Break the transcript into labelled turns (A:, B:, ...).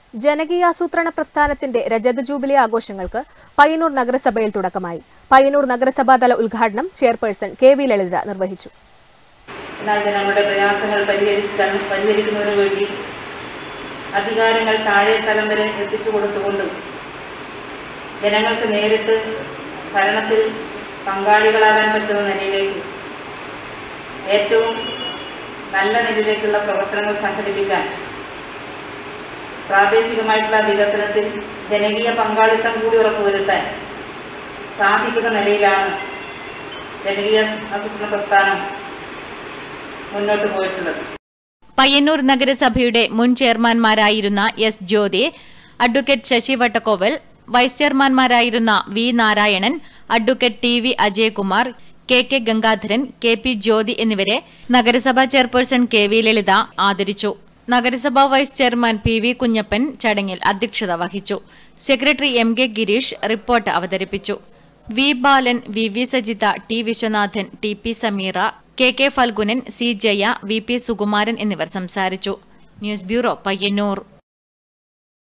A: ജനകീയാസൂത്രണ പ്രസ്ഥാനത്തിന്റെ രജത ജൂബിലി ആഘോഷങ്ങൾക്ക് പയ്യന്നൂർ നഗരസഭയിൽ തുടക്കമായി പയ്യന്നൂർ നഗരസഭാതല ഉദ്ഘാടനം ചെയർപേഴ്സൺ കെ വി ലളിത നിർവഹിച്ചു
B: എന്നാൽ ജനങ്ങളുടെ പ്രയാസങ്ങൾ പരിഹരിക്കാൻ പരിഹരിക്കുന്നതിനു വേണ്ടി അധികാരങ്ങൾ താഴെ തലം വരെ എത്തിച്ചു കൊടുത്തുകൊണ്ടും ജനങ്ങൾക്ക് നേരിട്ട് ഭരണത്തിൽ പങ്കാളികളാകാൻ പറ്റുന്ന നിലയിലേക്ക് ഏറ്റവും നല്ല നിലയിലേക്കുള്ള പ്രവർത്തനങ്ങൾ സംഘടിപ്പിക്കാൻ പ്രാദേശികമായിട്ടുള്ള വികസനത്തിൽ ജനകീയ പങ്കാളിത്തം കൂടി ഉറപ്പുവരുത്താൻ സാധിക്കുന്ന നിലയിലാണ് ജനകീയ ആസൂത്രണ പ്രസ്ഥാനം മുന്നോട്ട് പോയിട്ടുള്ളത്
C: പയ്യന്നൂർ നഗരസഭയുടെ മുൻ ചെയർമാൻമാരായിരുന്ന S Jyothi advocate Sasi Vattakkoval vice ചെയർമാൻമാരായിരുന്ന V Narayanan advocate T V Ajayakumar K K Gangadharan K P Jyothi എന്നിവരെ നഗരസഭാ ചെയർപേഴ്സൺ കെ വി ലളിത ആദരിച്ചു നഗരസഭാ vice chairman P V Kunhappan ചടങ്ങിൽ അധ്യക്ഷത വഹിച്ചു secretary M K Gireesh report അവതരിപ്പിച്ചു V Balan V V Sajitha T Viswanathan T P Sameera K K Phalgunan C Jaya V P Sukumaran എന്നിവർ സംസാരിച്ചു ന്യൂസ് ബ്യൂറോ പയ്യന്നൂർ